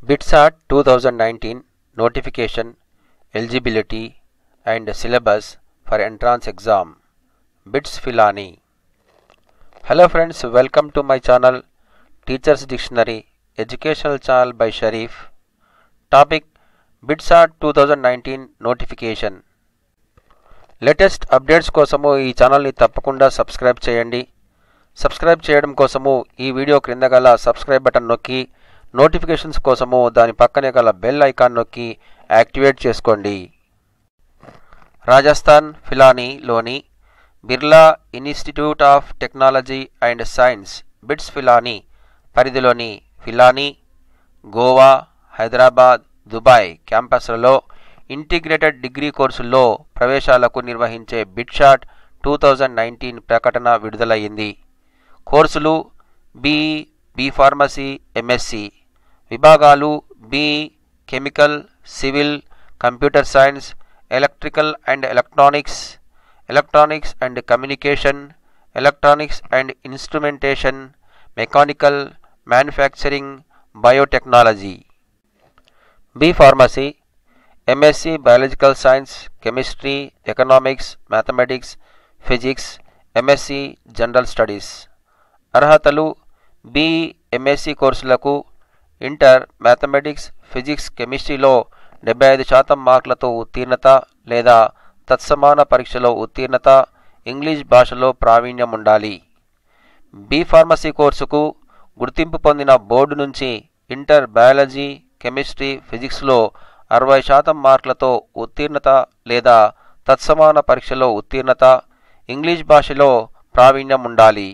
BITSAT 2019 notification eligibility and syllabus for entrance exam BITS Filani Hello friends welcome to my channel Teachers Dictionary educational channel by Sharif Topic BITSAT 2019 notification latest updates కోసము ఈ ఛానల్ని తప్పకుండా subscribe చేయండి subscribe చేయడం కోసము ఈ video క్రింద గల సబ్స్క్రైబ్ బటన్ నొక్కి నోటిఫికేషన్స్ కోసము దాని పక్కనే గల బెల్ ఐకాన్ నొక్కి యాక్టివేట్ చేసుకోండి రాజస్థాన్ ఫిలానీలోని Birla institute of technology and science BITS Pilani పరిధిలోని ఫిలానీ గోవా హైదరాబాద్ దుబాయ్ క్యాంపస్లలో ఇంటిగ్రేటెడ్ డిగ్రీ కోర్సుల్లో ప్రవేశాలకు నిర్వహించే బిట్షాట్ టూ థౌజండ్ నైన్టీన్ ప్రకటన విడుదలయ్యింది కోర్సులు బీఈ బీ ఫార్మసీ ఎంఎస్సి విభాగాలు BE chemical civil computer science electrical and electronics electronics and communication electronics and instrumentation mechanical manufacturing biotechnology B pharmacy MSc biological science chemistry economics mathematics physics MSc general studies అర్హతలు BE MSc కోర్సులకు inter mathematics physics కెమిస్ట్రీలో డెబ్బై ఐదు శాతం మార్కులతో ఉత్తీర్ణత లేదా తత్సమాన పరీక్షలో ఉత్తీర్ణత ఇంగ్లీష్ భాషలో ప్రావీణ్యం ఉండాలి బీ ఫార్మసీ కోర్సుకు గుర్తింపు పొందిన బోర్డు నుంచి ఇంటర్ బయాలజీ కెమిస్ట్రీ ఫిజిక్స్లో అరవై శాతం మార్కులతో ఉత్తీర్ణత లేదా తత్సమాన పరీక్షలో ఉత్తీర్ణత ఇంగ్లీష్ భాషలో ప్రావీణ్యం ఉండాలి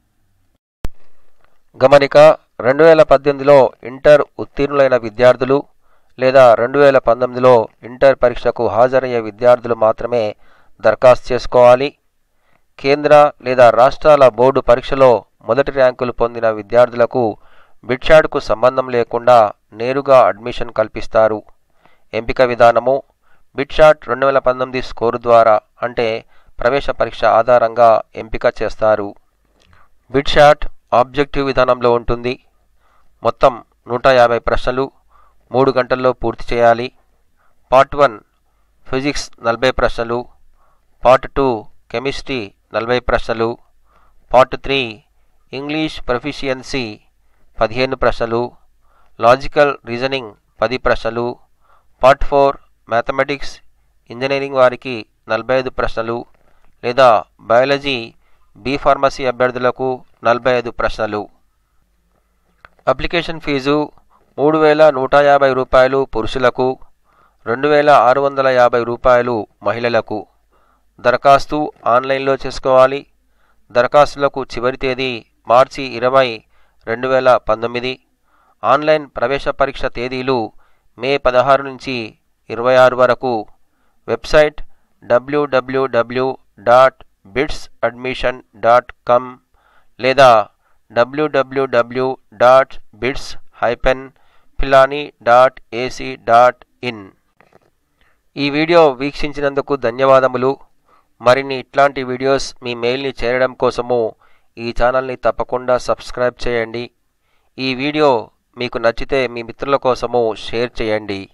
గమనిక రెండు వేల పద్దెనిమిదిలో ఇంటర్ ఉత్తీర్ణులైన విద్యార్థులు లేదా రెండు వేల పంతొమ్మిదిలో ఇంటర్ పరీక్షకు హాజరయ్యే విద్యార్థులు మాత్రమే దరఖాస్తు చేసుకోవాలి కేంద్ర లేదా రాష్ట్రాల బోర్డు పరీక్షలో మొదటి ర్యాంకులు పొందిన విద్యార్థులకు బిడ్షాడ్కు సంబంధం లేకుండా నేరుగా అడ్మిషన్ కల్పిస్తారు ఎంపిక విధానము బిట్షాట్ రెండు వేల పంతొమ్మిది స్కోరు ద్వారా అంటే ప్రవేశ పరీక్ష ఆధారంగా ఎంపిక చేస్తారు బిట్షాట్ ఆబ్జెక్టివ్ విధానంలో ఉంటుంది మొత్తం నూట యాభై ప్రశ్నలు మూడు గంటల్లో పూర్తి చేయాలి పార్ట్ వన్ ఫిజిక్స్ నలభై ప్రశ్నలు పార్ట్ టూ కెమిస్ట్రీ నలభై ప్రశ్నలు పార్ట్ త్రీ ఇంగ్లీష్ ప్రొఫిషియన్సీ పదిహేను ప్రశ్నలు లాజికల్ రీజనింగ్ పది ప్రశ్నలు పార్ట్ ఫోర్ మ్యాథమెటిక్స్ ఇంజనీరింగ్ వారికి నలభై ఐదు ప్రశ్నలు లేదా బయాలజీ బీ ఫార్మసీ అభ్యర్థులకు నలభై ఐదు ప్రశ్నలు అప్లికేషన్ ఫీజు మూడు వేల నూట యాభై రూపాయలు పురుషులకు రెండు వేల ఆరు వందల యాభై రూపాయలు మహిళలకు దరఖాస్తు ఆన్లైన్లో చేసుకోవాలి దరఖాస్తులకు చివరి తేదీ మార్చి ఇరవై రెండు వేల పంతొమ్మిది ఆన్లైన్ ప్రవేశ పరీక్ష తేదీలు మే పదహారు నుంచి ఇరవై ఆరు వరకు వెబ్సైట్ డబ్ల్యూడబ్ల్యూడబ్ల్యూ dot bits admission dot com లేదా డబ్ల్యూడబ్ల్యూడబ్ల్యూ dot bits hyphen Pilani dot ac dot in ఈ వీడియో వీక్షించినందుకు ధన్యవాదములు మరిన్ని ఇట్లాంటి వీడియోస్ మీ మెయిల్ని చేరడం కోసము ఈ ఛానల్ని తప్పకుండా సబ్స్క్రైబ్ చేయండి ఈ వీడియో మీకు నచ్చితే మీ మిత్రుల కోసము షేర్ చేయండి